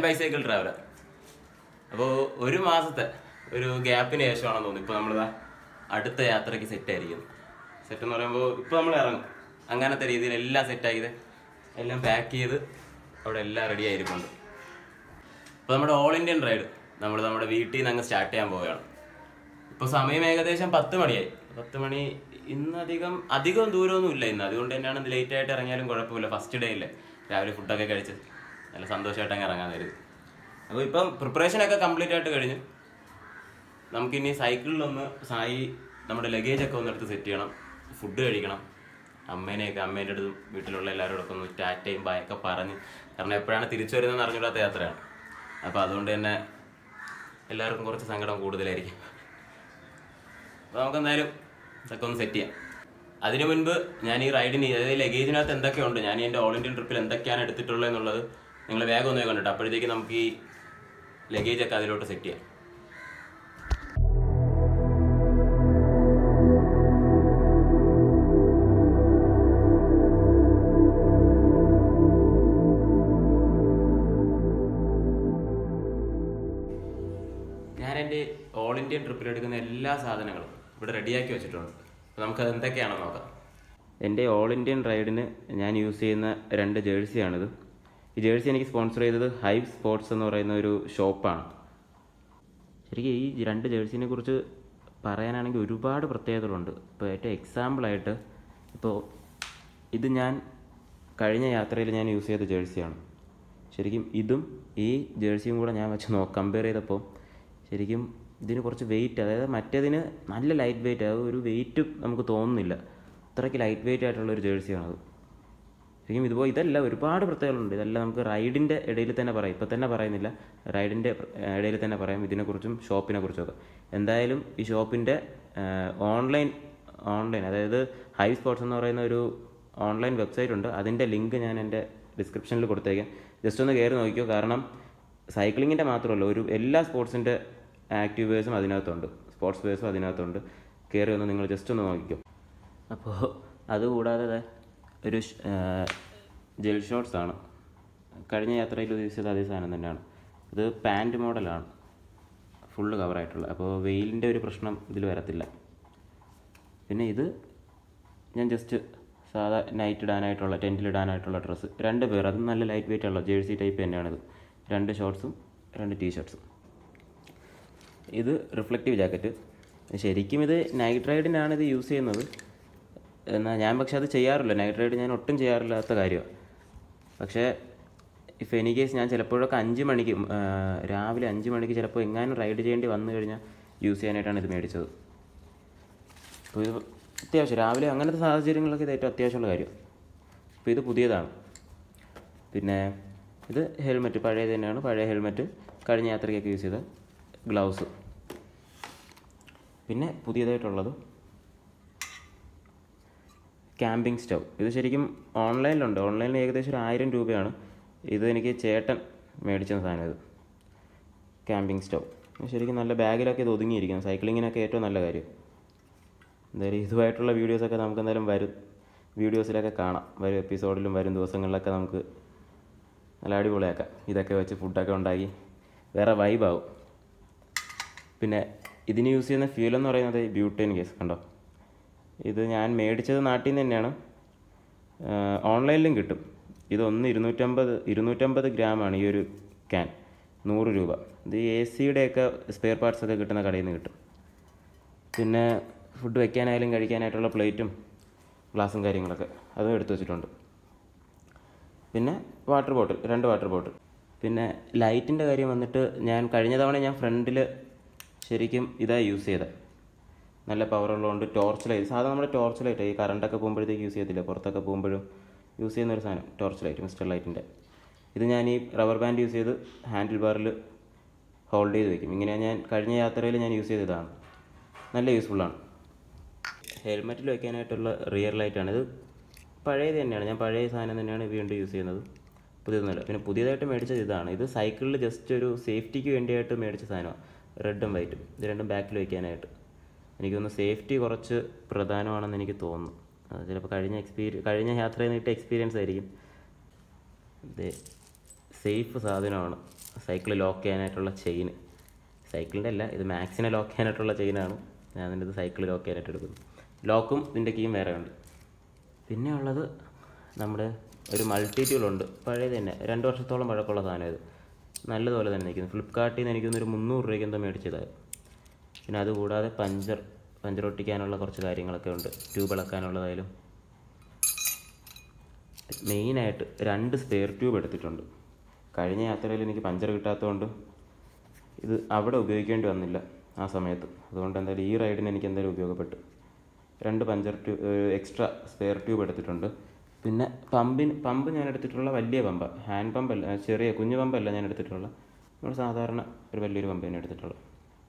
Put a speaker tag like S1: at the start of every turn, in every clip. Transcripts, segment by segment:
S1: Bicycle traveller അപ്പോൾ ഒരു മാസത്തെ ഒരു ഗ്യാപ്പിന് ശേഷമാണെന്ന് തോന്നുന്നു ഇപ്പോൾ നമ്മളിതാ അടുത്ത യാത്രയ്ക്ക് സെറ്റ് ആയിരിക്കുന്നു സെറ്റ് എന്ന് പറയുമ്പോൾ ഇപ്പോൾ നമ്മൾ ഇറങ്ങും അങ്ങനത്തെ രീതിയിൽ എല്ലാം സെറ്റാക്കിയത് എല്ലാം പാക്ക് ചെയ്ത് അവിടെ എല്ലാം റെഡി ആയിരിക്കുന്നുണ്ട് ഇപ്പോൾ നമ്മുടെ ഓൾ ഇന്ത്യൻ റൈഡ് നമ്മൾ നമ്മുടെ വീട്ടിൽ നിന്ന് അങ്ങ് സ്റ്റാർട്ട് ചെയ്യാൻ പോവുകയാണ് ഇപ്പോൾ സമയം ഏകദേശം പത്ത് മണിയായി പത്ത് മണി ഇന്ന് അധികം അധികം ദൂരമൊന്നും ഇല്ല ഇന്ന് അതുകൊണ്ട് തന്നെയാണ് ലേറ്റ് ആയിട്ട് ഇറങ്ങിയാലും കുഴപ്പമില്ല ഫസ്റ്റ് ഡേ ഇല്ലേ രാവിലെ ഫുഡൊക്കെ കഴിച്ച് നല്ല സന്തോഷമായിട്ട് അങ്ങ് ഇറങ്ങാൻ തരുത് അപ്പോൾ ഇപ്പം പ്രിപ്പറേഷനൊക്കെ കംപ്ലീറ്റ് ആയിട്ട് കഴിഞ്ഞു നമുക്കിനി സൈക്കിളിലൊന്ന് സായി നമ്മുടെ ലഗേജ് ഒക്കെ ഒന്ന് എടുത്ത് സെറ്റ് ചെയ്യണം ഫുഡ് കഴിക്കണം അമ്മേനെയൊക്കെ അമ്മേൻ്റെ അടുത്തും വീട്ടിലുള്ള എല്ലാവരോടൊക്കെ ഒന്ന് ടാറ്റയും ബായൊക്കെ പറഞ്ഞ് കാരണം എപ്പോഴാണ് തിരിച്ചു വരുന്നതെന്ന് അറിഞ്ഞൂടാത്ത യാത്രയാണ് അപ്പോൾ അതുകൊണ്ട് തന്നെ എല്ലാവർക്കും കുറച്ച് സങ്കടം കൂടുതലായിരിക്കും അപ്പോൾ നമുക്ക് എന്തായാലും ഇതൊക്കെ ഒന്ന് സെറ്റ് ചെയ്യാം അതിനു മുൻപ് ഞാൻ ഈ റൈഡിന് അതായത് ലഗേജിനകത്ത് എന്തൊക്കെയുണ്ട് ഞാൻ ഈ എൻ്റെ ഓൾ ഇന്ത്യൻ ട്രിപ്പിൽ എന്തൊക്കെയാണ് എടുത്തിട്ടുള്ളത് എന്നുള്ളത് നിങ്ങൾ വേഗം ഒന്ന് കണ്ടിട്ട് അപ്പോഴത്തേക്ക് നമുക്ക് ഈ ലഗേജ് ഒക്കെ അതിലോട്ട് സെറ്റ് ചെയ്യാം ഞാൻ എൻ്റെ ഓൾ ഇന്ത്യൻ ട്രിപ്പിൽ എടുക്കുന്ന എല്ലാ സാധനങ്ങളും ഇവിടെ റെഡിയാക്കി വെച്ചിട്ടുണ്ട് അപ്പോൾ നമുക്ക് അത് എന്തൊക്കെയാണെന്ന് നോക്കാം എൻ്റെ ഓൾ ഇന്ത്യൻ റൈഡിന് ഞാൻ യൂസ് ചെയ്യുന്ന രണ്ട് ജേഴ്സിയാണിത് ഈ ജേഴ്സി എനിക്ക് സ്പോൺസർ ചെയ്തത് ഹൈവ് സ്പോർട്സ് എന്ന് പറയുന്ന ഒരു ഷോപ്പാണ് ശരിക്കും ഈ രണ്ട് ജേഴ്സിനെ കുറിച്ച് പറയാനാണെങ്കിൽ ഒരുപാട് പ്രത്യേകതകളുണ്ട് ഇപ്പോൾ ഏറ്റവും എക്സാമ്പിളായിട്ട് ഇപ്പോൾ ഇത് ഞാൻ കഴിഞ്ഞ യാത്രയിൽ ഞാൻ യൂസ് ചെയ്ത ജേഴ്സിയാണ് ശരിക്കും ഇതും ഈ ജേഴ്സിയും കൂടെ ഞാൻ വെച്ച് നോ കമ്പയർ ചെയ്തപ്പോൾ ശരിക്കും ഇതിന് കുറച്ച് വെയിറ്റ് അതായത് മറ്റേതിന് നല്ല ലൈറ്റ് വെയിറ്റ് അത് ഒരു വെയിറ്റ് നമുക്ക് തോന്നുന്നില്ല അത്രയ്ക്ക് ലൈറ്റ് വെയിറ്റ് ആയിട്ടുള്ള ഒരു ജേഴ്സിയാണത് ശരിക്കും ഇതുപോലെ ഇതല്ല ഒരുപാട് പ്രത്യേകതകളുണ്ട് ഇതെല്ലാം നമുക്ക് റൈഡിൻ്റെ ഇടയിൽ തന്നെ പറയാം ഇപ്പം തന്നെ പറയുന്നില്ല റൈഡിൻ്റെ ഇടയിൽ തന്നെ പറയാം ഇതിനെക്കുറിച്ചും ഷോപ്പിനെ കുറിച്ചൊക്കെ എന്തായാലും ഈ ഷോപ്പിൻ്റെ ഓൺലൈൻ ഓൺലൈൻ അതായത് ഹൈ സ്പോർട്സ് എന്ന് പറയുന്ന ഒരു ഓൺലൈൻ വെബ്സൈറ്റ് ഉണ്ട് അതിൻ്റെ ലിങ്ക് ഞാൻ എൻ്റെ ഡിസ്ക്രിപ്ഷനിൽ കൊടുത്തേക്കാം ജസ്റ്റ് ഒന്ന് കയറി നോക്കിയോ കാരണം സൈക്ലിങ്ങിൻ്റെ മാത്രമല്ല ഒരു എല്ലാ സ്പോർട്സിൻ്റെ ആക്റ്റീവേഴ്സും അതിനകത്തുണ്ട് സ്പോർട്സ് വേഴ്സും അതിനകത്തുണ്ട് കയറി ഒന്ന് നിങ്ങൾ ജസ്റ്റ് ഒന്ന് നോക്കിക്കോ അപ്പോൾ അതുകൂടാതെ ദേ ഒരു ഷ്- ആ, ജെൽ ഷോർട്സ് ആണ് കഴിഞ്ഞ യാത്രയിൽ യൂസ് ചെയ്ത അതേ സാധനം തന്നെയാണ് ഇത് പാൻറ് മോഡലാണ് ഫുള്ള് കവറായിട്ടുള്ളത് അപ്പോൾ വെയിലിൻ്റെ ഒരു പ്രശ്നം ഇതിൽ വരത്തില്ല പിന്നെ ഇത് ഞാൻ ജസ്റ്റ് സാധാ നൈറ്റ് ഇടാനായിട്ടുള്ള ടെൻറ്റിൽ ഇടാനായിട്ടുള്ള ഡ്രസ്സ് രണ്ട് പേർ അതും നല്ല ലൈറ്റ് വെയിറ്റ് ഉള്ള ജേഴ്സി ടൈപ്പ് തന്നെയാണിത് രണ്ട് ഷോർട്സും രണ്ട് ടീഷർട്സും ഇത് റിഫ്ലക്റ്റീവ് ജാക്കറ്റ് ശരിക്കും ഇത് നൈറ്റ് റൈഡിനാണ് ഇത് യൂസ് ചെയ്യുന്നത് എന്നാൽ ഞാൻ പക്ഷെ അത് ചെയ്യാറില്ല നൈറ്റ് റൈഡ് ഞാൻ ഒട്ടും ചെയ്യാറില്ലാത്ത കാര്യമാണ് പക്ഷേ ഇഫ് എനി കേസ് ഞാൻ ചിലപ്പോഴൊക്കെ അഞ്ച് മണിക്ക് ഉം, ആ, രാവിലെ അഞ്ച് മണിക്ക് ചിലപ്പോൾ എങ്ങാനും റൈഡ് ചെയ്യേണ്ടി വന്നു കഴിഞ്ഞാൽ യൂസ് ചെയ്യാനായിട്ടാണ് ഇത് മേടിച്ചത് അപ്പോൾ ഇത് അത്യാവശ്യം രാവിലെ അങ്ങനത്തെ സാഹചര്യങ്ങളൊക്കെ ഇത് ഏറ്റവും അത്യാവശ്യമുള്ള കാര്യം അപ്പോൾ ഇത് പുതിയതാണ് പിന്നെ ഇത് ഹെൽമെറ്റ് പഴയത് തന്നെയാണ് പഴയ ഹെൽമെറ്റ് കഴിഞ്ഞ യാത്രയ്ക്കൊക്കെ യൂസ് ചെയ്ത ഗ്ലൗസ് പിന്നെ പുതിയതായിട്ടുള്ളത് ക്യാമ്പിംഗ് സ്റ്റൗ ഇത് ശരിക്കും ഓൺലൈനിലുണ്ട് ഓൺലൈനിൽ ഏകദേശം ഒരു ആയിരം രൂപയാണ് ഇത് എനിക്ക് ചേട്ടൻ മേടിച്ച സാധനം ഇത് ക്യാമ്പിംഗ് സ്റ്റൗ ശരിക്കും നല്ല ബാഗിലൊക്കെ ഇത് ഒതുങ്ങിയിരിക്കുന്നു സൈക്ലിങ്ങിനൊക്കെ ഏറ്റവും നല്ല കാര്യം എന്തായാലും ഇതുമായിട്ടുള്ള വീഡിയോസൊക്കെ നമുക്ക് എന്തായാലും വരും വീഡിയോസിലൊക്കെ കാണാം വരും എപ്പിസോഡിലും വരും ദിവസങ്ങളിലൊക്കെ നമുക്ക് നല്ല അടിപൊളിയാക്കാം ഇതൊക്കെ വെച്ച് ഫുഡൊക്കെ ഉണ്ടാക്കി വേറെ വൈബാവും പിന്നെ ഇതിന് യൂസ് ചെയ്യുന്ന ഫ്യൂൽ എന്ന് പറയുന്നത് ബ്യൂട്ടൈൻ ഗ്യാസ് കണ്ടോ ഇത് ഞാൻ മേടിച്ചത് നാട്ടിൽ നിന്ന് തന്നെയാണ് ഓൺലൈനിലും കിട്ടും ഇതൊന്ന് ഇരുന്നൂറ്റമ്പത് ഇരുന്നൂറ്റമ്പത് ഗ്രാമാണ് ഈ ഒരു ക്യാൻ നൂറ് രൂപ ഇത് എ സിയുടെയൊക്കെ സ്പെയർ പാർട്സ് ഒക്കെ കിട്ടുന്ന കടയിൽ നിന്ന് കിട്ടും പിന്നെ ഫുഡ് വയ്ക്കാനായാലും കഴിക്കാനായിട്ടുള്ള പ്ലേറ്റും ഗ്ലാസും കാര്യങ്ങളൊക്കെ അതും എടുത്തു വെച്ചിട്ടുണ്ട് പിന്നെ വാട്ടർ ബോട്ടിൽ രണ്ട് വാട്ടർ ബോട്ടിൽ പിന്നെ ലൈറ്റിൻ്റെ കാര്യം വന്നിട്ട് ഞാൻ കഴിഞ്ഞ തവണ ഞാൻ ഫ്രണ്ടിൽ ശരിക്കും ഇതാ യൂസ് ചെയ്തത് നല്ല പവർ ഉള്ളതുകൊണ്ട് ടോർച്ച് ലൈറ്റ് സാധാരണ നമ്മുടെ ടോർച്ച് ലൈറ്റ് ഈ കറണ്ടൊക്കെ പോകുമ്പോഴത്തേക്ക് യൂസ് ചെയ്യത്തില്ല പുറത്തൊക്കെ പോകുമ്പോഴും യൂസ് ചെയ്യുന്ന ഒരു സാധനം ടോർച്ച് ലൈറ്റ് മിസ്റ്റർ ലൈറ്റിൻ്റെ ഇത് ഞാൻ ഈ റബ്ബർ ബാൻഡ് യൂസ് ചെയ്ത് ഹാൻഡിൽ ബാറിൽ ഹോൾഡ് ചെയ്ത് വെക്കും ഇങ്ങനെ ഞാൻ കഴിഞ്ഞ യാത്രയിൽ ഞാൻ യൂസ് ചെയ്തതാണ് നല്ല യൂസ്ഫുള്ളാണ് ഹെൽമെറ്റിൽ വെക്കാനായിട്ടുള്ള റിയർ ലൈറ്റാണ് ഇത് പഴയത് തന്നെയാണ് ഞാൻ പഴയ സാധനം തന്നെയാണ് വീണ്ടും യൂസ് ചെയ്യുന്നത് പുതിയതൊന്നുമല്ല പിന്നെ പുതിയതായിട്ട് മേടിച്ചത് ഇതാണ് ഇത് സൈക്കിളിൽ ജസ്റ്റ് ഒരു സേഫ്റ്റിക്ക് വേണ്ടിയായിട്ട് മേടിച്ച സാധനമാണ് റെഡും വൈറ്റും ഇത് രണ്ടും ബാക്കിൽ വെക്കാനായിട്ട് എനിക്ക് തോന്നുന്നു സേഫ്റ്റി കുറച്ച് പ്രധാനമാണെന്ന് എനിക്ക് തോന്നുന്നു അത് ചിലപ്പോൾ കഴിഞ്ഞ എക്സ്പീരിയൻ കഴിഞ്ഞ യാത്രയിൽ നിന്ന് കിട്ടിയ എക്സ്പീരിയൻസ് ആയിരിക്കും ഇത് സേഫ് സാധനമാണ് സൈക്കിൾ ലോക്ക് ചെയ്യാനായിട്ടുള്ള ചെയിൻ സൈക്കിളിൻ്റെ അല്ല ഇത് മാക്സിനെ ലോക്ക് ചെയ്യാനായിട്ടുള്ള ചെയിനാണ് ഞാൻ അതിൻ്റെ ഇത് സൈക്കിൾ ലോക്ക് ചെയ്യാനായിട്ട് എടുക്കുന്നത് ലോക്കും ഇതിൻ്റെ കീയും വേറെ ഉണ്ട് പിന്നെ ഉള്ളത് നമ്മുടെ ഒരു മൾട്ടി ടൂളുണ്ട് പഴയത് തന്നെ രണ്ട് വർഷത്തോളം പഴക്കമുള്ള സാധനം ഇത് നല്ലതുപോലെ തന്നെ നിൽക്കുന്നു ഫ്ലിപ്കാർട്ടിൽ നിന്ന് എനിക്കൊന്നൊരു മുന്നൂറ് രൂപയ്ക്ക് എന്തോ മേടിച്ചതായിരുന്നു പിന്നെ അതുകൂടാതെ പഞ്ചർ പഞ്ചർ ഒട്ടിക്കാനുള്ള കുറച്ച് കാര്യങ്ങളൊക്കെ ഉണ്ട് ട്യൂബ് ഇളക്കാനുള്ളതായാലും മെയിനായിട്ട് രണ്ട് സ്പെയർ ട്യൂബ് എടുത്തിട്ടുണ്ട് കഴിഞ്ഞ യാത്രയിൽ എനിക്ക് പഞ്ചർ കിട്ടാത്തതുകൊണ്ട് ഇത് അവിടെ ഉപയോഗിക്കേണ്ടി വന്നില്ല ആ സമയത്ത് അതുകൊണ്ട് എന്തായാലും ഈ റൈഡിന് എനിക്ക് എന്തായാലും ഉപയോഗപ്പെട്ടു രണ്ട് puncture tube extra spare tube എടുത്തിട്ടുണ്ട് പിന്നെ പമ്പിന് പമ്പ് ഞാൻ എടുത്തിട്ടുള്ള വലിയ പമ്പ് ഹാൻഡ് പമ്പല്ല ആ, ചെറിയ കുഞ്ഞു പമ്പല്ല ഞാൻ എടുത്തിട്ടുള്ള നമ്മൾ സാധാരണ ഒരു വലിയൊരു പമ്പ് തന്നെ എടുത്തിട്ടുള്ളത്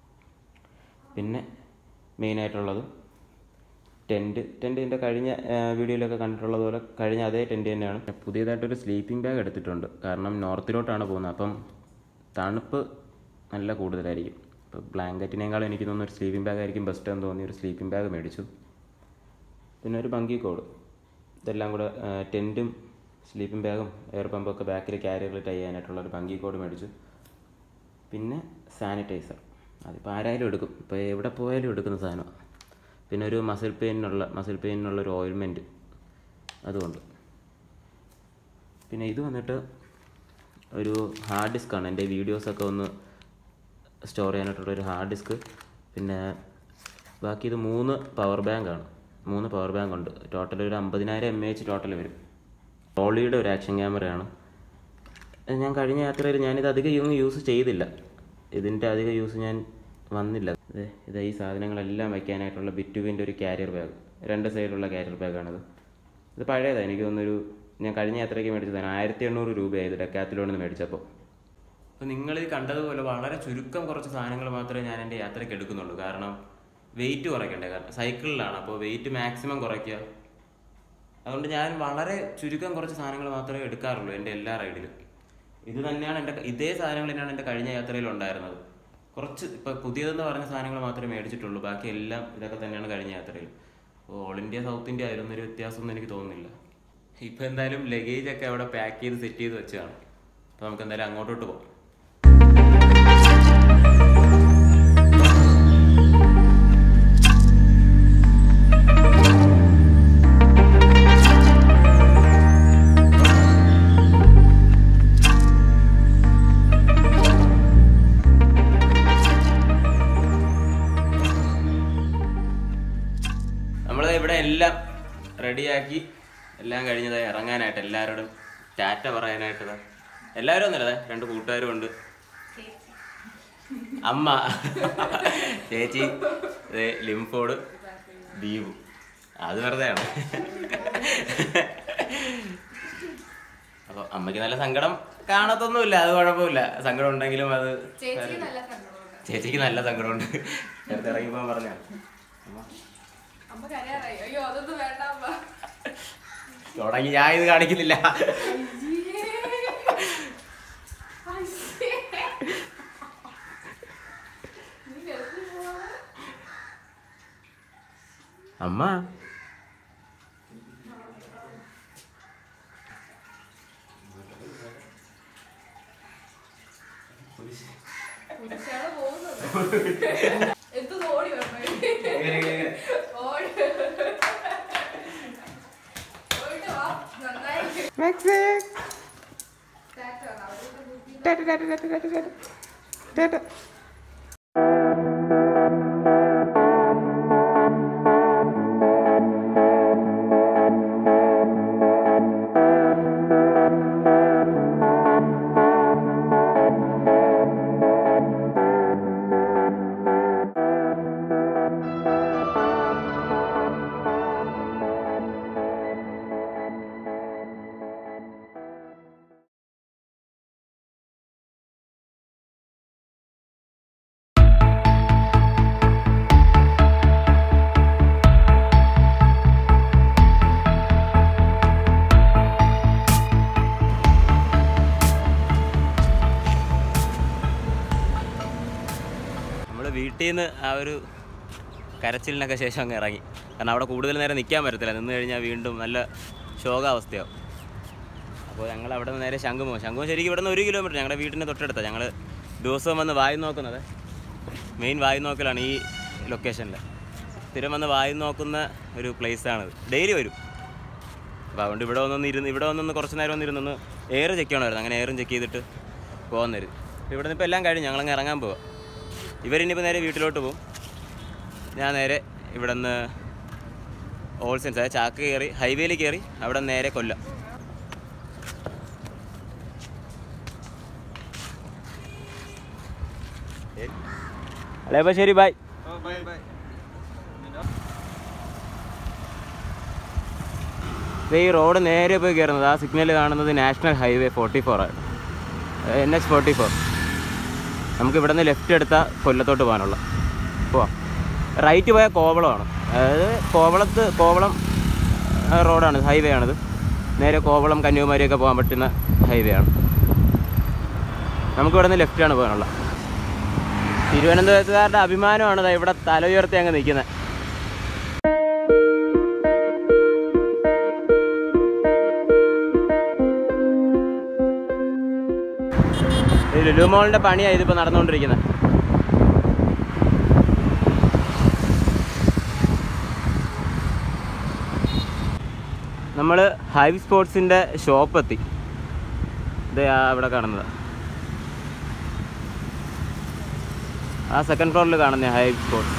S1: പിന്നെ മെയിനായിട്ടുള്ളത് ടെൻറ്റ് ടെൻറ്റ് ഇതിൻ്റെ കഴിഞ്ഞ ആ, വീഡിയോയിലൊക്കെ കണ്ടിട്ടുള്ളത് പോലെ കഴിഞ്ഞ അതേ ടെൻറ്റ് തന്നെയാണ് പുതിയതായിട്ടൊരു സ്ലീപ്പിംഗ് ബാഗ് എടുത്തിട്ടുണ്ട് കാരണം നോർത്തിലോട്ടാണ് പോകുന്നത് അപ്പം തണുപ്പ് നല്ല കൂടുതലായിരിക്കും ഇപ്പോൾ ബ്ലാങ്കറ്റിനേക്കാളും എനിക്ക് തോന്നുന്നു ഒരു സ്ലീപ്പിംഗ് ബാഗ് ആയിരിക്കും ബെസ്റ്റ് എന്ന് തോന്നി ഒരു സ്ലീപ്പിംഗ് ബാഗ് മേടിച്ചു പിന്നെ ഒരു ബങ്കി കോഡ് ഇതെല്ലാം കൂടെ ടെൻറ്റും സ്ലീപ്പിംഗ് ബാഗും എയർ പമ്പും ഒക്കെ ബാക്കിൽ ക്യാരിയറിൽ ടൈ ചെയ്യാനായിട്ടുള്ള ഒരു ബങ്കി കോഡ് മേടിച്ചു പിന്നെ സാനിറ്റൈസർ അതിപ്പോൾ ആരായാലും എടുക്കും ഇപ്പോൾ എവിടെ പോയാലും എടുക്കുന്ന സാധനമാണ് പിന്നെ ഒരു മസിൽ പെയിനുള്ള മസിൽ പെയിനുള്ള ഒരു ഓയിൽമെൻറ്റ് അതുകൊണ്ട് പിന്നെ ഇത് വന്നിട്ട് ഒരു ഹാർഡ് ഡിസ്ക്കാണ് എൻ്റെ വീഡിയോസൊക്കെ ഒന്ന് സ്റ്റോർ ചെയ്യാനായിട്ടുള്ള ഒരു ഹാർഡ് ഡിസ്ക് പിന്നെ ബാക്കി ഇത് മൂന്ന് പവർ ബാങ്കാണ് മൂന്ന് പവർ ബാങ്ക് ഉണ്ട് ടോട്ടൽ ഒരു അമ്പതിനായിരം എം എച്ച് ടോട്ടൽ വരും റോളിയുടെ ഒരു ആക്ഷൻ ക്യാമറയാണ് ഇത് ഞാൻ കഴിഞ്ഞ യാത്രയിൽ ഞാനിത് അധികം ഒന്നും യൂസ് ചെയ്തില്ല ഇതിൻ്റെ അധികം യൂസ് ഞാൻ വന്നില്ല ഇത് ഇത് ഈ സാധനങ്ങളെല്ലാം വയ്ക്കാനായിട്ടുള്ള ബിറ്റുവിൻ്റെ ഒരു കാരിയർ ബാഗ് രണ്ട് സൈഡിലുള്ള കാരിയർ ബാഗാണിത് ഇത് പഴയതാണ് എനിക്ക് തോന്നുന്നൊരു ഞാൻ കഴിഞ്ഞ യാത്രയ്ക്ക് മേടിച്ചതാണ് ആയിരത്തി എണ്ണൂറ് രൂപയായത് ഡെക്കാത്തിലോണിൽ നിന്ന് മേടിച്ചപ്പോൾ അപ്പോൾ നിങ്ങൾ ഈ കണ്ടതുപോലെ വളരെ ചുരുക്കം കുറച്ച് സാധനങ്ങൾ മാത്രമേ ഞാൻ എൻ്റെ യാത്രയ്ക്ക് എടുക്കുന്നുള്ളൂ കാരണം വെയിറ്റ് കുറയ്ക്കണ്ടേ കാരണം സൈക്കിളിലാണ് അപ്പോൾ വെയിറ്റ് മാക്സിമം കുറയ്ക്കുക അതുകൊണ്ട് ഞാൻ വളരെ ചുരുക്കം കുറച്ച് സാധനങ്ങൾ മാത്രമേ എടുക്കാറുള്ളൂ എൻ്റെ എല്ലാ റൈഡിലും ഇത് തന്നെയാണ് എൻ്റെ ഇതേ സാധനങ്ങൾ തന്നെയാണ് എൻ്റെ കഴിഞ്ഞ യാത്രയിൽ ഉണ്ടായിരുന്നത് കുറച്ച് ഇപ്പം പുതിയതെന്ന് പറഞ്ഞ സാധനങ്ങൾ മാത്രമേ മേടിച്ചിട്ടുള്ളൂ ബാക്കി എല്ലാം ഇതൊക്കെ തന്നെയാണ് കഴിഞ്ഞ യാത്രയിൽ അപ്പോൾ ഓൾ ഇന്ത്യ സൗത്ത് ഇന്ത്യ ആയാലും ഒരു വ്യത്യാസമൊന്നും എനിക്ക് തോന്നുന്നില്ല ഇപ്പം എന്തായാലും ലഗേജ് ഒക്കെ അവിടെ പാക്ക് ചെയ്ത് സെറ്റ് ചെയ്ത് വെച്ചതാണ് അപ്പോൾ നമുക്ക് എന്തായാലും അങ്ങോട്ടോട്ട് പോകാം നമ്മൾ ഇവിടെ എല്ലാം റെഡിയാക്കി എല്ലാം കഴിഞ്ഞതായി ഇറങ്ങാനായിട്ട് എല്ലാവരോടും ടാറ്റ പറയാനായിട്ട് ദാ. എല്ലാവരും ഒന്നല്ലേ രണ്ട് കൂട്ടുകാരും ഉണ്ട് അമ്മ ചേച്ചി ദേ ലിംഫോഡ് ദീപു അത് വെറുതെയാണ് അപ്പൊ അമ്മയ്ക്ക് നല്ല സങ്കടം കാണത്തൊന്നുമില്ല അത് കുഴപ്പമില്ല സങ്കടം ഉണ്ടെങ്കിലും അത്
S2: ചേച്ചി നല്ല സങ്കടമുണ്ട്
S1: ചേച്ചിക്ക് നല്ല സങ്കടമുണ്ട് നേരത്തെ ഇറങ്ങിപ്പോ പറഞ്ഞ
S2: അമ്മ കരയാറായി അയ്യോ അതൊന്നും വേണ്ട അമ്മ
S1: തുടങ്ങി ഞാൻ ഇത് കാണിക്കുന്നില്ല
S2: അയ്യേ. അയ്യേ. നീ ഗൾഫിൽ പോവാ?
S1: അമ്മ
S2: കുരിശാണ് പോകുന്നത് എന്ത് ഓടി വരണോ ഓടി പോയിട്ട് വാ നന്നായി ടാറ്റ അവരുടെ ബുദ്ധി
S1: നമ്മൾ വീട്ടിൽ നിന്ന് ആ ഒരു കരച്ചിലിനൊക്കെ ശേഷം അങ്ങ് ഇറങ്ങി കാരണം അവിടെ കൂടുതൽ നേരം നിൽക്കാൻ പറ്റത്തില്ല നിന്ന് കഴിഞ്ഞാൽ വീണ്ടും നല്ല ശോകാവസ്ഥയാവും അപ്പോൾ അപ്പോൾ ഞങ്ങൾ അവിടെ നിന്ന് നേരെ ശംഖുമോ ശംഖുമോ ശരിക്കും ഇവിടെ നിന്ന് ഒരു കിലോമീറ്റർ ഞങ്ങളുടെ വീടിൻ്റെ തൊട്ടടുത്താണ് ഞങ്ങൾ ദിവസവും വന്ന് വായി നോക്കുന്നത് മെയിൻ വായി നോക്കലാണ് ഈ ലൊക്കേഷനിൽ സ്ഥിരം വന്ന് വായി നോക്കുന്ന ഒരു പ്ലേസാണിത് ഡെയിലി വരും അപ്പോൾ അതുകൊണ്ട് ഇവിടെ വന്നൊന്ന് ഇരുന്ന് ഇവിടെ വന്നൊന്ന് കുറച്ച് നേരം ഒന്ന് ഇരുന്നൊന്ന് എയർ ചെക്ക് ചെയ്യണമായിരുന്നു അങ്ങനെ എയറും ചെക്ക് ചെയ്തിട്ട് പോകുന്നവർ ഇവിടെ നിന്ന് ഇപ്പോൾ എല്ലാം കഴിഞ്ഞ് ഞങ്ങളങ്ങ് ഇറങ്ങാൻ പോവാം ഇവരിനിപ്പോൾ നേരെ വീട്ടിലോട്ട് പോകും ഞാൻ നേരെ ഇവിടെ നിന്ന് ഓൾ സെൻസ് അതായത് ചാക്ക് കയറി ഹൈവേയിൽ കയറി അവിടെ നിന്ന് നേരെ കൊല്ലം അല്ലേ അപ്പോൾ ശരി ബൈ ഈ റോഡ് നേരെ പോയി കയറുന്നത് ആ സിഗ്നൽ കാണുന്നത് നാഷണൽ ഹൈവേ ഫോർട്ടി ഫോർ ആണ് എൻ എച്ച് ഫോർട്ടി ഫോർ നമുക്ക് ഇവിടെ നിന്ന് ലെഫ്റ്റ് എടുത്താൽ കൊല്ലത്തോട്ട് പോകാനുള്ള പോവാം റൈറ്റ് പോയാൽ കോവളമാണ് അതായത് കോവളത്ത് കോവളം ആ, റോഡാണ് ഹൈവേ ആണിത് നേരെ കോവളം കന്യാകുമാരിയൊക്കെ പോകാൻ പറ്റുന്ന ഹൈവേ ആണ് നമുക്ക് ഇവിടെ നിന്ന് ലെഫ്റ്റാണ് പോകാനുള്ള തിരുവനന്തപുരത്തുകാരുടെ അഭിമാനമാണ് ദാ ഇവിടെ തല ഉയർത്തി അങ്ങ് നിൽക്കുന്നത് ഈ ലുലു മോളിന്റെ പണിയാണ് ഇതിപ്പോൾ നടന്നുകൊണ്ടിരിക്കുന്നത് നമ്മൾ ഹൈവ് സ്പോർട്സിൻ്റെ ഷോപ്പ് എത്തി ഇത് ആ അവിടെ കാണുന്നത് ആ സെക്കൻഡ് ഫ്ലോറിൽ കാണുന്ന ഹൈവ് സ്പോർട്സ്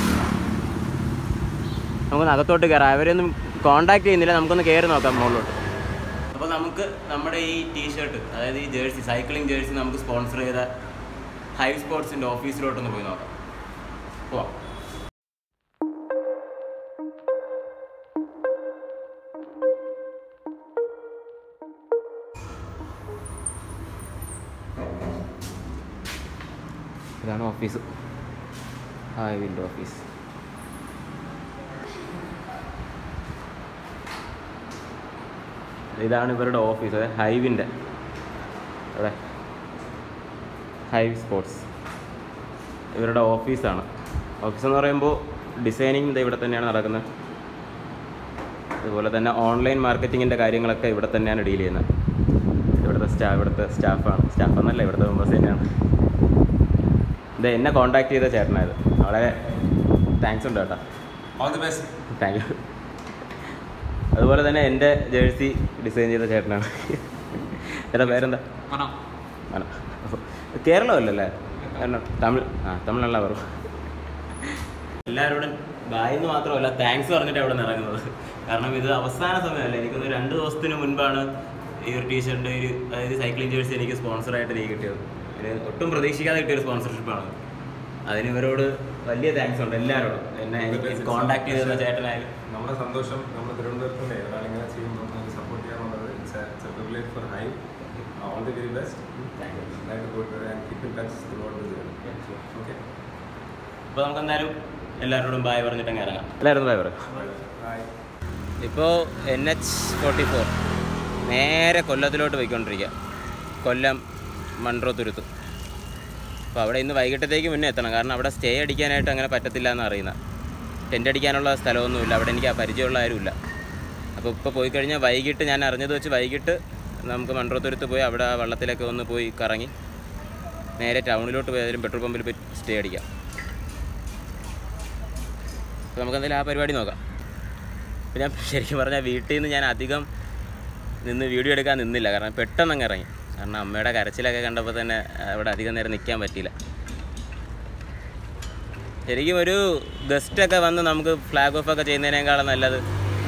S1: നമുക്കൊന്ന് അകത്തോട്ട് കയറാം അവരെയൊന്നും കോണ്ടാക്ട് ചെയ്യുന്നില്ല നമുക്കൊന്ന് കയറി നോക്കാം മുകളിലോട്ട് അപ്പോൾ നമുക്ക് നമ്മുടെ ഈ ടീഷർട്ട് അതായത് ഈ ജേഴ്സി സൈക്ലിംഗ് ജേഴ്സി നമുക്ക് സ്പോൺസർ ചെയ്ത ഹൈവ് സ്പോർട്സിൻ്റെ ഓഫീസിലോട്ടൊന്ന് പോയി നോക്കാം പോവാം ഇതാണ് ഓഫീസ് ഹൈവിൻ്റെ ഓഫീസ് ഇതാണ് ഇവരുടെ ഓഫീസ് അതായത് ഹൈവിൻ്റെ അവിടെ ഹൈവ് സ്പോർട്സ് ഇവരുടെ ഓഫീസാണ് ഓഫീസ് എന്ന് പറയുമ്പോൾ ഡിസൈനിങ് ഇത് ഇവിടെ തന്നെയാണ് നടക്കുന്നത് അതുപോലെ തന്നെ ഓൺലൈൻ മാർക്കറ്റിങ്ങിൻ്റെ കാര്യങ്ങളൊക്കെ ഇവിടെ തന്നെയാണ് ഡീൽ ചെയ്യുന്നത് ഇവിടുത്തെ സ്റ്റാ ഇവിടുത്തെ സ്റ്റാഫാണ് സ്റ്റാഫ് എന്നല്ല ഇവിടുത്തെ മെമ്പേഴ്സ് തന്നെയാണ് ഇത് എന്നെ കോൺടാക്ട് ചെയ്ത ചേട്ടനായത് വളരെ താങ്ക്സ് ഉണ്ട് കേട്ടോ
S3: all the best
S1: thank you അതുപോലെ തന്നെ എൻ്റെ ജേഴ്സി ഡിസൈൻ ചെയ്ത ചേട്ടനാണ് ചേട്ടാ പേരെന്താ
S3: മനം
S1: ആണോ കേരളമല്ലല്ലേ കാരണം തമിഴ് ആ തമിഴല്ല പറയും എല്ലാവരോടും ബായിന്ന് മാത്രമല്ല താങ്ക്സ് പറഞ്ഞിട്ട് അവിടെ നിന്ന് ഇറങ്ങുന്നത് കാരണം ഇത് അവസാന സമയമല്ല എനിക്കൊന്ന് രണ്ട് ദിവസത്തിന് മുൻപാണ് ഈ ഒരു ടീഷർട്ട് ഒരു അതായത് സൈക്ലിംഗ് ജേഴ്സി എനിക്ക് സ്പോൺസറായിട്ട് എനിക്ക് കിട്ടിയത് ഇത് ഒട്ടും പ്രതീക്ഷിക്കാതെ കിട്ടിയ ഒരു സ്പോൺസർഷിപ്പാണ് അതിന് ഇവരോട് വലിയ താങ്ക്സ് ഉണ്ട് എല്ലാവരോടും എന്നെ എനിക്ക് കോൺടാക്ട് ചെയ്തിരുന്ന ചേട്ടനായാലും
S3: നമ്മുടെ സന്തോഷം നമ്മൾ തിരുവനന്തപുരത്തുനിന്ന് ഒരാളിങ്ങനെ ചെയ്യുമ്പോൾ നമുക്ക് സപ്പോർട്ട് ചെയ്യാനുള്ളത് it's a privilege for Hive all the very best
S1: thank you
S3: like good and keep in touch throughout the journey okay
S1: അപ്പോൾ നമുക്ക് എന്തായാലും എല്ലാവരോടും ബായ് പറഞ്ഞിട്ടങ്ങ് ഇറങ്ങാം എല്ലാവരും ബായ് പറയാം
S3: ബൈ
S1: ഇപ്പോൾ എൻ എച്ച് ഫോർട്ടി ഫോർ നേരെ കൊല്ലത്തിലോട്ട് പോയിക്കൊണ്ടിരിക്കുക കൊല്ലം മൺട്രോ തുരുത്ത് അപ്പോൾ അവിടെ ഇന്ന് വൈകിട്ടത്തേക്ക് മുന്നേ എത്തണം കാരണം അവിടെ സ്റ്റേ അടിക്കാനായിട്ട് അങ്ങനെ പറ്റത്തില്ല എന്ന് അറിയുന്നത് ടെൻ്റ് അടിക്കാനുള്ള സ്ഥലമൊന്നുമില്ല അവിടെ എനിക്ക് ആ പരിചയമുള്ള ആരുമില്ല അപ്പോൾ ഇപ്പോൾ പോയി കഴിഞ്ഞാൽ വൈകിട്ട് ഞാൻ അറിഞ്ഞത് വെച്ച് വൈകിട്ട് നമുക്ക് മൺട്രോ തുരുത്ത് പോയി അവിടെ ആ വള്ളത്തിലൊക്കെ ഒന്ന് പോയി കറങ്ങി നേരെ ടൗണിലോട്ട് പോയി ഏതെങ്കിലും പെട്രോൾ പമ്പിൽ പോയി സ്റ്റേ അടിക്കാം അപ്പോൾ നമുക്ക് എന്തായാലും ആ പരിപാടി നോക്കാം അപ്പോൾ ഞാൻ ശരിക്കും പറഞ്ഞാൽ വീട്ടിൽ നിന്ന് ഞാൻ അധികം നിന്ന് വീഡിയോ എടുക്കാൻ നിന്നില്ല കാരണം പെട്ടെന്ന് അങ്ങ് ഇറങ്ങി കാരണം അമ്മയുടെ കരച്ചിലൊക്കെ കണ്ടപ്പോൾ തന്നെ അവിടെ അധികം നേരം നിൽക്കാൻ പറ്റിയില്ല ശരിക്കും ഒരു ഗസ്റ്റൊക്കെ വന്ന് നമുക്ക് ഫ്ലാഗ് ഓഫ് ഒക്കെ ചെയ്യുന്നതിനേക്കാളും നല്ലത്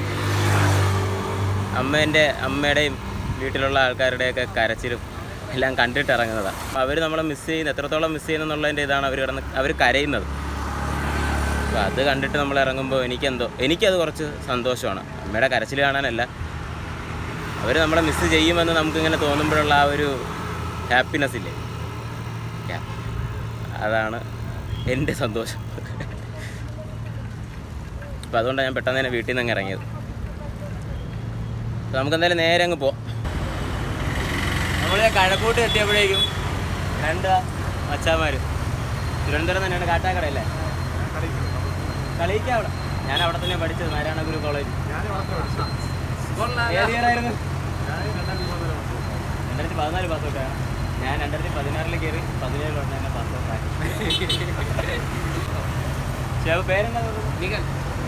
S1: അമ്മേൻ്റെ അമ്മയുടെയും വീട്ടിലുള്ള ആൾക്കാരുടെയൊക്കെ കരച്ചിലും എല്ലാം കണ്ടിട്ട് ഇറങ്ങുന്നതാണ് അപ്പോൾ അവർ നമ്മളെ മിസ് ചെയ്യുന്ന എത്രത്തോളം മിസ് ചെയ്യുന്നുള്ളതിൻ്റെ ഇതാണ് അവർ കിടന്ന് അവർ കരയുന്നത് അപ്പോൾ അത് കണ്ടിട്ട് നമ്മൾ ഇറങ്ങുമ്പോൾ എനിക്കെന്തോ എനിക്കത് കുറച്ച് സന്തോഷമാണ് അമ്മയുടെ കരച്ചിൽ കാണാനല്ല അവർ നമ്മളെ മിസ് ചെയ്യുമെന്ന് നമുക്കിങ്ങനെ തോന്നുമ്പോഴുള്ള ആ ഒരു ഹാപ്പിനെസ് ഇല്ലേ Yeah. അതാണ് എൻ്റെ സന്തോഷം അപ്പോൾ അതുകൊണ്ടാണ് ഞാൻ പെട്ടെന്ന് തന്നെ വീട്ടിൽ നിന്ന് അങ്ങ് ഇറങ്ങിയത് അപ്പോൾ നമുക്ക് എന്തായാലും നേരെ അങ്ങ് പോവാം നമ്മൾ കഴക്കൂട്ട് എത്തിയപ്പോഴേക്കും രണ്ട് മച്ചാന്മാർ തിരുവനന്തപുരം തന്നെയാണ് കാട്ടാക്കടയല്ലേ കളിക്കാം അവിടെ ഞാൻ അവിടെ തന്നെ പഠിച്ചത് നാരായണ ഗുരു കോളേജ് ഏത് ഇയറായിരുന്നു രണ്ടായിരത്തി പതിനാല് പാസ് ഔട്ടാണ് ഞാൻ രണ്ടായിരത്തി പതിനാറിൽ കയറി പതിനേഴിലോട്ട് തന്നെ പാസ് ഔട്ടായി ശിവ പേരെന്താ
S4: നിഖൽ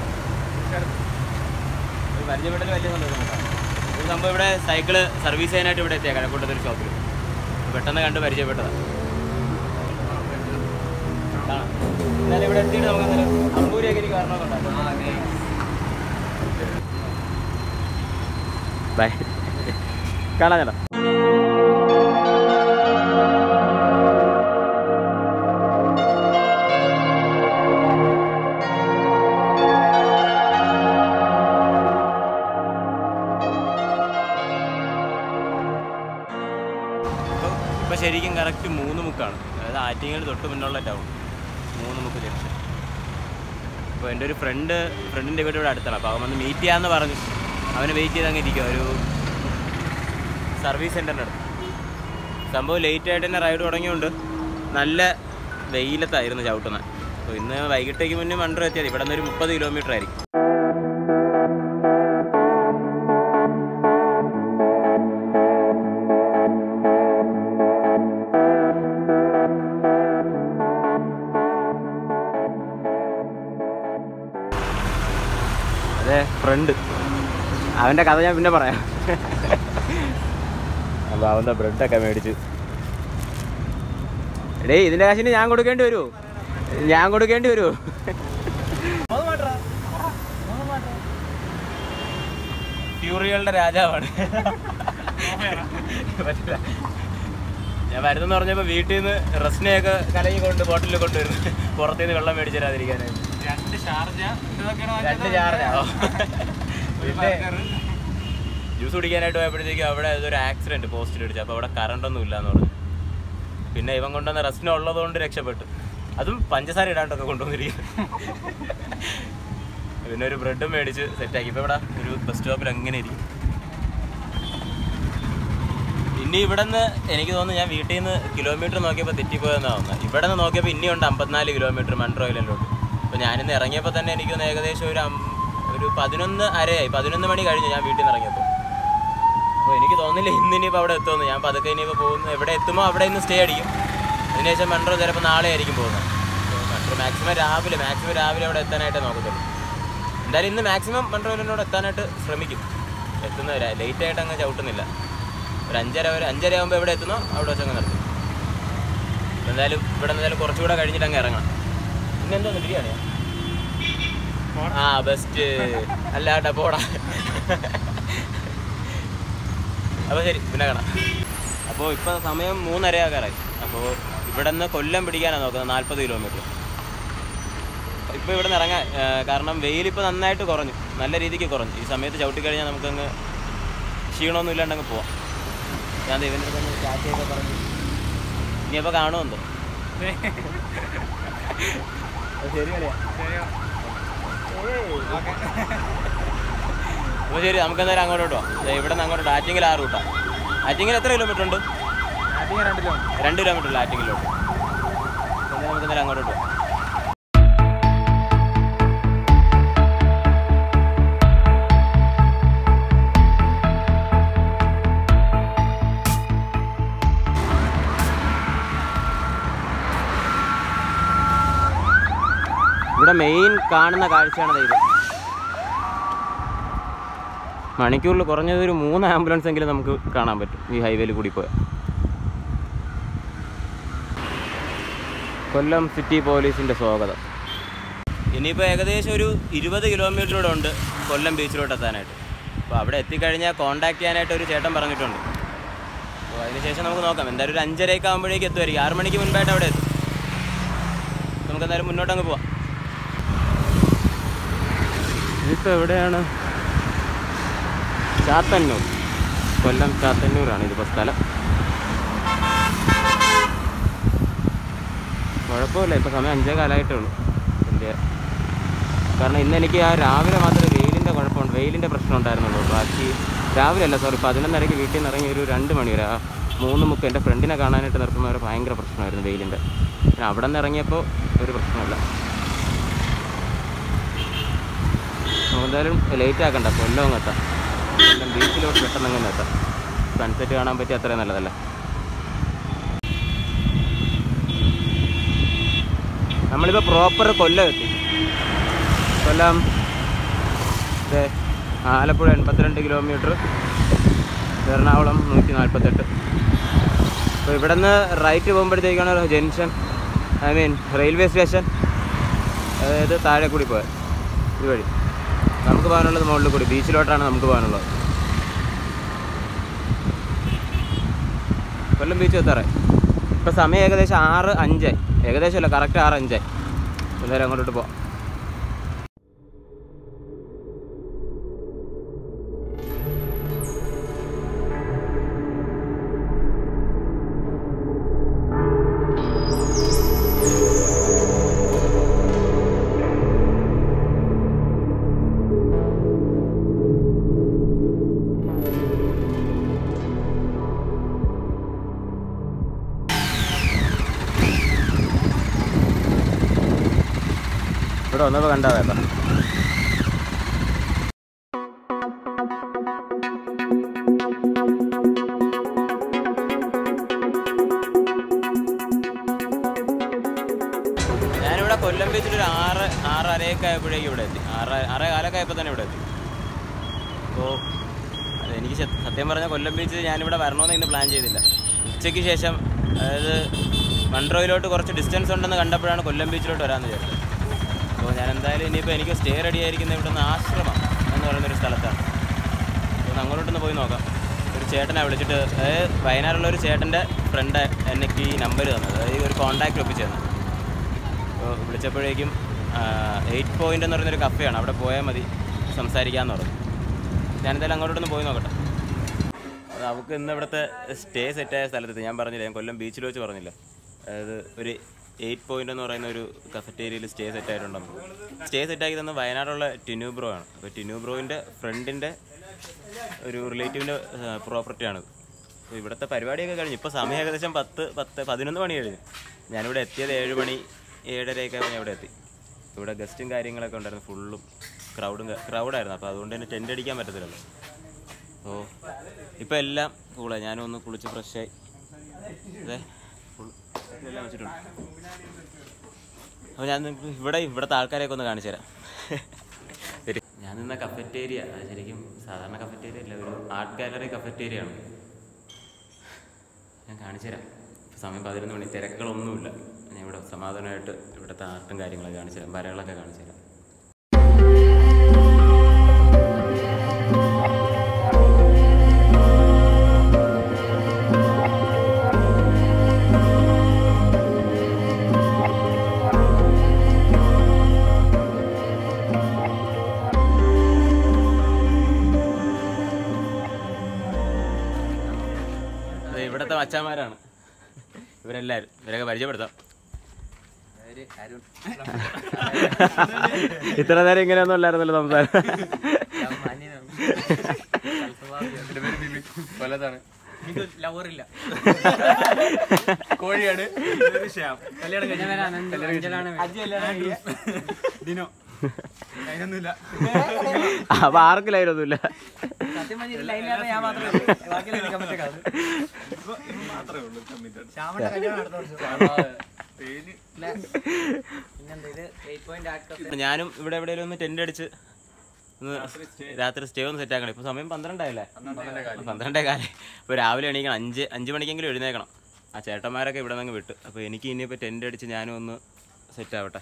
S1: ഒരു പരിചയപ്പെടൽ വലിയ സന്തോഷം കേട്ടോ. ഒരു സംഭവം ഇവിടെ സൈക്കിള് സർവീസ് ചെയ്യാനായിട്ട് ഇവിടെ എത്തിയ കഴക്കൂട്ടത്തെ ഒരു ഷോപ്പിൽ പെട്ടെന്ന് കണ്ട് പരിചയപ്പെട്ടതാണ് കാണാം എന്നാലും ഇവിടെ എത്തിയിട്ട് നമുക്ക് എന്തായാലും അമ്പൂരിയൊക്കെ എനിക്ക് കാരണമൊക്കെ ഉണ്ടായിരുന്നു
S4: ആ അതെ
S1: ബൈ കാണാം ചേട്ടാ ഇപ്പൊ ശരിക്കും കറക്റ്റ് മൂന്ന് മുക്കാണ് അതായത് ആറ്റിങ്ങൽ തൊട്ട് മുന്നുള്ള ടൗൺ മൂന്ന് മുക്ക് ജംഗ്ഷൻ അപ്പോൾ എൻ്റെ ഒരു ഫ്രണ്ട് ഫ്രണ്ടിൻ്റെ വീട് ഇവിടെ അടുത്താണ് അപ്പോൾ അവൻ വന്ന് മീറ്റ് ചെയ്യാമെന്ന് പറഞ്ഞു അവനെ വെയിറ്റ് ചെയ്ത് അങ്ങ് ഇരിക്കുക ഒരു സർവീസ് സെൻറ്ററിൻ്റെ അടുത്ത് സംഭവം ലേറ്റ് ആയിട്ട് തന്നെ റൈഡ് തുടങ്ങിയോണ്ട് നല്ല വെയിലത്തായിരുന്നു ചവിട്ടുന്നത് അപ്പോൾ ഇന്ന് വൈകിട്ടേക്ക് മുന്നേ മണ്ടൂർ എത്തിയത് ഇവിടെ നിന്ന് ഒരു മുപ്പത് കിലോമീറ്റർ ആയിരിക്കും അതെ ഫ്രണ്ട് അവൻ്റെ കഥ ഞാൻ പിന്നെ പറയാം അപ്പോൾ അവൻ്റെ ബ്രെഡൊക്കെ മേടിച്ച് എടേ ഇതിൻ്റെ കാശിന് ഞാൻ കൊടുക്കേണ്ടി വരുമോ ഞാൻ കൊടുക്കേണ്ടി വരുമോ ഫ്യൂറികളുടെ രാജാവാണ് പറ്റില്ല ഞാൻ വരുന്നെന്ന് പറഞ്ഞപ്പോൾ വീട്ടിൽ നിന്ന് റസ്നെയൊക്കെ കലങ്ങി കൊണ്ട് ബോട്ടിലിൽ കൊണ്ടുവരുന്നു പുറത്തുനിന്ന് വെള്ളം മേടിച്ചു തരാതിരിക്കാനായിട്ട്
S4: രണ്ട് ഷാർജ ഇതൊക്കെയാണ്
S1: രണ്ട് ചാർജാവോ പിന്നെ ജ്യൂസ് കുടിക്കാനായിട്ട് പോയപ്പോഴത്തേക്കും അവിടെ അതൊരു ആക്സിഡന്റ് പോസ്റ്റിൽ ഇടിച്ചു അപ്പോൾ അവിടെ കറണ്ട് ഒന്നും ഇല്ലാന്ന് പറഞ്ഞു പിന്നെ ഇവൻ കൊണ്ടുവന്ന റെസ്റ്റിന് ഉള്ളതുകൊണ്ട് രക്ഷപ്പെട്ടു അതും പഞ്ചസാര ഇടാണ്ടൊക്കെ കൊണ്ടുവന്നിരിക്കും പിന്നെ ഒരു ബ്രെഡും മേടിച്ച് സെറ്റാക്കി ഇപ്പോൾ ഇവിടെ ഒരു ബസ് സ്റ്റോപ്പിൽ അങ്ങനെ ഇരിക്കും ഇനി ഇവിടെ നിന്ന് എനിക്ക് തോന്നുന്നു ഞാൻ വീട്ടിൽ നിന്ന് കിലോമീറ്റർ നോക്കിയപ്പോൾ തെറ്റിപ്പോയെന്നാണ് തോന്നുന്നത് ഇവിടെ നിന്ന് നോക്കിയപ്പോൾ ഇനിയുണ്ട് അമ്പത്തിനാല് കിലോമീറ്റർ മൺട്രോയിലോട്ട് അപ്പോൾ ഞാനിന്ന് ഇറങ്ങിയപ്പോൾ തന്നെ എനിക്ക് തോന്നുന്നു ഏകദേശം ഒരു അം- ഒരു പതിനൊന്ന് അരയായി പതിനൊന്ന് മണി കഴിഞ്ഞു ഞാൻ വീട്ടിൽ നിന്ന് ഇറങ്ങിയപ്പോൾ അപ്പോൾ എനിക്ക് തോന്നുന്നില്ല ഇന്ന് ഇനിയിപ്പോൾ അവിടെ എത്തുമെന്ന് ഞാൻ പതുക്കെ ഇനിയിപ്പോൾ പോകുന്നു എവിടെ എത്തുമ്പോൾ അവിടെ ഇന്ന് സ്റ്റേ അടിക്കും അതിനുശേഷം മൺട്രോ ചിലപ്പോൾ നാളെ ആയിരിക്കും പോകുന്നത് മൺട്രോ മാക്സിമം രാവിലെ മാക്സിമം രാവിലെ അവിടെ എത്താനായിട്ടേ നോക്കത്തുള്ളൂ എന്തായാലും ഇന്ന് മാക്സിമം മൺട്രോയിലോട്ട് എത്താനായിട്ട് ശ്രമിക്കും എത്തുന്നവരാ ലേറ്റ് ആയിട്ട് അങ്ങ് ചവിട്ടുന്നില്ല ഒരു അഞ്ചര വരെ അഞ്ചര ആകുമ്പോൾ എവിടെ എത്തുന്നോ അവിടെ വെച്ച് അങ്ങ് നിർത്തും അപ്പോൾ എന്തായാലും ഇവിടെ എന്തായാലും കുറച്ചുകൂടെ കഴിഞ്ഞിട്ട് അങ്ങ് ഇറങ്ങാം പിന്നെ എന്തോന്ന് ബിരിയാണിയാ ആ ബെസ്റ്റ് അല്ല കേട്ടോ പോടാ അപ്പോൾ ശരി പിന്നെ കാണാം അപ്പോൾ ഇപ്പോൾ സമയം മൂന്നരയാകാറായി അപ്പോൾ ഇവിടെ നിന്ന് കൊല്ലം പിടിക്കാനാണ് നോക്കുന്നത് നാൽപ്പത് കിലോമീറ്റർ ഇപ്പോൾ ഇവിടെ നിന്ന് ഇറങ്ങാൻ ആ, കാരണം വെയിലിപ്പോൾ നന്നായിട്ട് കുറഞ്ഞു നല്ല രീതിക്ക് കുറഞ്ഞു ഈ സമയത്ത് ചവിട്ടിക്കഴിഞ്ഞാൽ നമുക്കങ്ങ് ക്ഷീണമൊന്നും ഇല്ലാണ്ട് അങ്ങ് പോവാം ഞാൻ ദൈവൻ്റെ അടുത്ത് ഒന്ന് ചാറ്റിയൊക്കെ പറഞ്ഞു ഇനിയപ്പോൾ കാണുമെന്തോ ശരി കളിയാ അപ്പോൾ ശരി നമുക്ക് എന്തായാലും അങ്ങോട്ടോട്ട് പോവാം ദേ ഇവിടെ നിന്ന് അങ്ങോട്ട് ആറ്റിങ്ങിൽ ആ റൂട്ടാണ് ആറ്റിങ്ങിൽ എത്ര കിലോമീറ്റർ ഉണ്ട്
S4: ആദ്യം രണ്ട് കിലോമീറ്റർ
S1: രണ്ട് കിലോമീറ്റർ ഉള്ള ആറ്റിങ്ങിലോട്ട് അപ്പോൾ എന്തായാലും നമുക്ക് എന്തായാലും അങ്ങോട്ടോട്ട് പോവാം ഇവിടെ മെയിൻ കാണുന്ന കാഴ്ചയാണ് ദേ ഇത് മണിക്കൂറിൽ കുറഞ്ഞത് ഒരു മൂന്ന് ആംബുലൻസ് എങ്കിലും നമുക്ക് കാണാൻ പറ്റും ഈ ഹൈവേയിൽ കൂടി പോയാൽ കൊല്ലം സിറ്റി പോലീസിൻ്റെ സ്വാഗതം ഇനിയിപ്പോൾ ഏകദേശം ഒരു ഇരുപത് കിലോമീറ്ററൂടെ ഉണ്ട് കൊല്ലം ബീച്ചിലോട്ട് എത്താനായിട്ട് അപ്പോൾ അവിടെ എത്തിക്കഴിഞ്ഞാൽ കോൺടാക്ട് ചെയ്യാനായിട്ട് ഒരു ചേട്ടൻ പറഞ്ഞിട്ടുണ്ട് അപ്പോൾ അതിനുശേഷം നമുക്ക് നോക്കാം എന്തായാലും ഒരു അഞ്ചരയൊക്കെ ആകുമ്പോഴേക്ക് എത്തുമായിരിക്കും ആറ് മണിക്ക് മുൻപായിട്ട് അവിടെ എത്തും നമുക്ക് എന്തായാലും മുന്നോട്ടങ്ങ് പോവാം ഇതിപ്പോൾ എവിടെയാണ് ചാത്തന്നൂർ കൊല്ലം ചാത്തന്നൂരാണ് ഇതിപ്പോൾ സ്ഥലം കുഴപ്പമില്ല ഇപ്പോൾ സമയം അഞ്ചേ കാലമായിട്ടേ ഉള്ളൂ എൻ്റെ കാരണം ഇന്ന് എനിക്ക് ആ രാവിലെ മാത്രമേ വെയിലിൻ്റെ കുഴപ്പമുണ്ട് വെയിലിൻ്റെ പ്രശ്നം ഉണ്ടായിരുന്നുള്ളൂ ബാക്കി രാവിലെ അല്ല സോറി പതിനൊന്നരയ്ക്ക് വീട്ടിൽ നിന്ന് ഇറങ്ങി ഒരു രണ്ട് മണി വരെ ആ മൂന്ന് മുക്ക് എൻ്റെ ഫ്രണ്ടിനെ കാണാനായിട്ട് നിർത്തുന്നവരെ ഭയങ്കര പ്രശ്നമായിരുന്നു വെയിലിൻ്റെ പിന്നെ അവിടെ നിന്ന് ഇറങ്ങിയപ്പോൾ ഒരു പ്രശ്നമില്ല നമുക്ക് എന്തായാലും ലേറ്റ് ആക്കണ്ട കൊല്ലം അങ്ങ് എത്താം കൊല്ലം ബീച്ചിലോട്ട് പെട്ടെന്ന് അങ്ങനെ എത്താം സൺസെറ്റ് കാണാൻ പറ്റിയ അത്രയും നല്ലതല്ലേ നമ്മളിപ്പോൾ പ്രോപ്പർ കൊല്ലം എത്തി കൊല്ലം ദേ, ആലപ്പുഴ എൺപത്തിരണ്ട് കിലോമീറ്റർ എറണാകുളം നൂറ്റി നാൽപ്പത്തെട്ട് അപ്പോൾ ഇവിടെ നിന്ന് റൈറ്റ് പോകുമ്പോഴത്തേക്കാണ് ഒരു junction I mean railway station അതായത് താഴെ കൂടി പോയത് ഇതുവഴി നമുക്ക് പോകാനുള്ളത് മുകളിൽ കൂടി ബീച്ചിലോട്ടാണ് നമുക്ക് പോകാനുള്ളത് കൊല്ലം ബീച്ച് എത്താറേ ഇപ്പോൾ സമയം ഏകദേശം ആറ് അഞ്ചായി ഏകദേശം അല്ല കറക്റ്റ് ആറ് അഞ്ചായി എല്ലാവരും അങ്ങോട്ടോട്ട് പോവാം ഇവിടെ വന്നപ്പോൾ കണ്ടാ വേണ്ട ഞാനിവിടെ കൊല്ലം ബീച്ചിൽ ഒരു ആറ് ആറ് അരയൊക്കെ ആയപ്പോഴേക്കും ഇവിടെ എത്തി ആറ് ആറേ കാലൊക്കെ ആയപ്പോൾ തന്നെ ഇവിടെ എത്തി അപ്പോൾ എനിക്ക് സത്യ- സത്യം പറഞ്ഞാൽ കൊല്ലം ബീച്ച് ഞാനിവിടെ വരണമെന്ന് ഇന്ന് പ്ലാൻ ചെയ്തില്ല ഉച്ചയ്ക്ക് ശേഷം അതായത് മൺട്രോയിലോട്ട് കുറച്ച് ഡിസ്റ്റൻസ് ഉണ്ടെന്ന് കണ്ടപ്പോഴാണ് കൊല്ലം ബീച്ചിലോട്ട് വരാമെന്ന് വിചാരിച്ചത് അപ്പോൾ ഞാൻ എന്തായാലും ഇനിയിപ്പോൾ എനിക്ക് സ്റ്റേ റെഡി ആയിരിക്കുന്ന ഇവിടുന്ന് ആശ്രമം എന്ന് പറയുന്നൊരു സ്ഥലത്താണ് അപ്പോൾ അങ്ങോട്ടൊന്ന് പോയി നോക്കാം ഒരു ചേട്ടനെ വിളിച്ചിട്ട് അതായത് വയനാടുള്ള ഒരു ചേട്ടൻ്റെ ഫ്രണ്ട് എനിക്ക് ഈ നമ്പർ തന്നത് അതായത് ഒരു കോൺടാക്റ്റ് ഒപ്പിച്ച് തന്നത് അപ്പോൾ വിളിച്ചപ്പോഴേക്കും എയ്റ്റ് പോയിൻ്റ് എന്ന് പറയുന്നൊരു കഫേയാണ് അവിടെ പോയാൽ മതി സംസാരിക്കാമെന്ന് പറഞ്ഞു ഞാനെന്തായാലും അങ്ങോട്ടൊന്ന് പോയി നോക്കട്ടെ അത് അവൾക്ക് ഇന്ന് ഇവിടുത്തെ സ്റ്റേ സെറ്റായ സ്ഥലത്ത് ഞാൻ പറഞ്ഞില്ല ഞാൻ കൊല്ലം ബീച്ചിൽ വെച്ച് പറഞ്ഞില്ല അതായത് ഒരു എയ്റ്റ് പോയിന്റ് എന്ന് പറയുന്ന ഒരു കഫറ്റേരിയയിൽ സ്റ്റേ സെറ്റ് ആയിട്ടുണ്ടെന്ന് സ്റ്റേ സെറ്റാക്കി തന്ന വയനാടുള്ള ടിനു ബ്രോ ആണ് അപ്പോൾ ടിനു ബ്രോയിൻ്റെ ഫ്രണ്ടിൻ്റെ ഒരു റിലേറ്റീവിൻ്റെ പ്രോപ്പർട്ടിയാണ് അപ്പോൾ ഇവിടുത്തെ പരിപാടിയൊക്കെ കഴിഞ്ഞു ഇപ്പോൾ സമയം ഏകദേശം പത്ത് പത്ത് പതിനൊന്ന് മണി കഴിഞ്ഞു ഞാനിവിടെ എത്തിയത് ഏഴ് മണി ഏഴരയൊക്കെ ആയപ്പോൾ ഞാൻ ഇവിടെ എത്തി ഇവിടെ ഗസ്റ്റും കാര്യങ്ങളൊക്കെ ഉണ്ടായിരുന്നു ഫുള്ളും ക്രൗഡും ക്രൗഡായിരുന്നു അപ്പോൾ അതുകൊണ്ട് തന്നെ ടെൻ്റ് അടിക്കാൻ പറ്റത്തില്ലല്ലോ ഓ ഇപ്പം എല്ലാം കൂളായി ഞാനും ഒന്ന് കുളിച്ച് ഫ്രഷായി അതെ full ഇതെല്ലാം വെച്ചിട്ടുണ്ട് അപ്പോൾ ഞാൻ നിങ്ങൾക്ക് ഇവിടെ ഇവിടുത്തെ ആൾക്കാരെയൊക്കെ ഒന്ന് കാണിച്ചു തരാം ശരി ഞാൻ നിന്ന കഫറ്റേരിയ അത് ശരിക്കും സാധാരണ കഫറ്റേരിയ അല്ല ഒരു ആർട്ട് ഗാലറി കഫറ്റേരിയ ആണ് ഞാൻ കാണിച്ചു തരാം ഇപ്പം സമയം പതിനൊന്ന് മണി തിരക്കുകളൊന്നുമില്ല ഞാൻ ഇവിടെ സമാധാനമായിട്ട് ഇവിടുത്തെ ആർട്ടും കാര്യങ്ങളൊക്കെ കാണിച്ചു തരാം വരകളൊക്കെ കാണിച്ചു തരാം അത് ഇവിടുത്തെ മച്ചാന്മാരാണ് ഇവരെല്ലാവരും ഇവരൊക്കെ പരിചയപ്പെടുത്താം ഇത്ര നേരം ഇങ്ങനെയൊന്നും അല്ലായിരുന്നല്ലോ സംസാരം
S4: കൊല്ലത്താണ് ലവറില്ല കോഴിയാണ് കല്യാണം കഴിഞ്ഞ ദിനോ അതിനൊന്നുമില്ല
S1: അപ്പൊ ആർക്കും ലൈനൊന്നുമില്ല
S4: സത്യം പറഞ്ഞ ഇതിൽ ലൈനിലാണ് ഞാൻ മാത്രമേ ഉള്ളൂ ബാക്കിയുള്ള നിൽക്കാൻ പറ്റിയ കാര്യം ശ്യാമന്റെ കല്യാണം അടുത്ത വർഷം പിന്നെന്താ ഇത് എയ്റ്റ് പോയിന്റ് ആർട്ട്
S1: ഞാനും ഇവിടെ എവിടെയെങ്കിലും ഒന്ന് ടെന്റ് അടിച്ച് ഒന്ന് രാത്രി സ്റ്റേ ഒന്ന് സെറ്റ് ആക്കണം ഇപ്പൊ സമയം പന്ത്രണ്ടായല്ലേ പന്ത്രണ്ടേ കാലം ഇപ്പൊ രാവിലെ എണീക്കണം അഞ്ച് അഞ്ച് മണിക്കെങ്കിലും എഴുന്നേക്കണം ആ ചേട്ടന്മാരൊക്കെ ഇവിടെ നിന്ന് വിട്ടു അപ്പൊ എനിക്ക് ഇനിയിപ്പോ ടെന്റ് അടിച്ച് ഞാനും ഒന്ന് സെറ്റ് ആവട്ടെ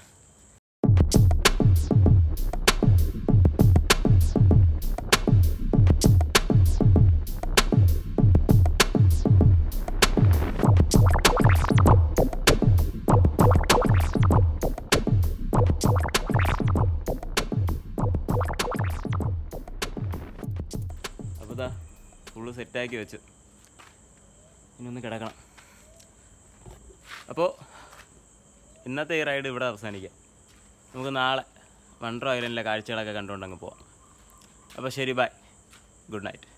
S1: അപ്പോൾ ഇതാ ഫുള്ള് സെറ്റാക്കി വെച്ചു ഇനി ഒന്ന് കിടക്കണം അപ്പോൾ ഇന്നത്തെ ഈ റൈഡ് ഇവിടെ അവസാനിക്കാം നമുക്ക് നാളെ വണ്ടർ ഐലൻഡിലെ കാഴ്ചകളൊക്കെ കണ്ടുകൊണ്ട് അങ്ങ് പോവാം അപ്പോൾ ശരി ബൈ ഗുഡ് നൈറ്റ്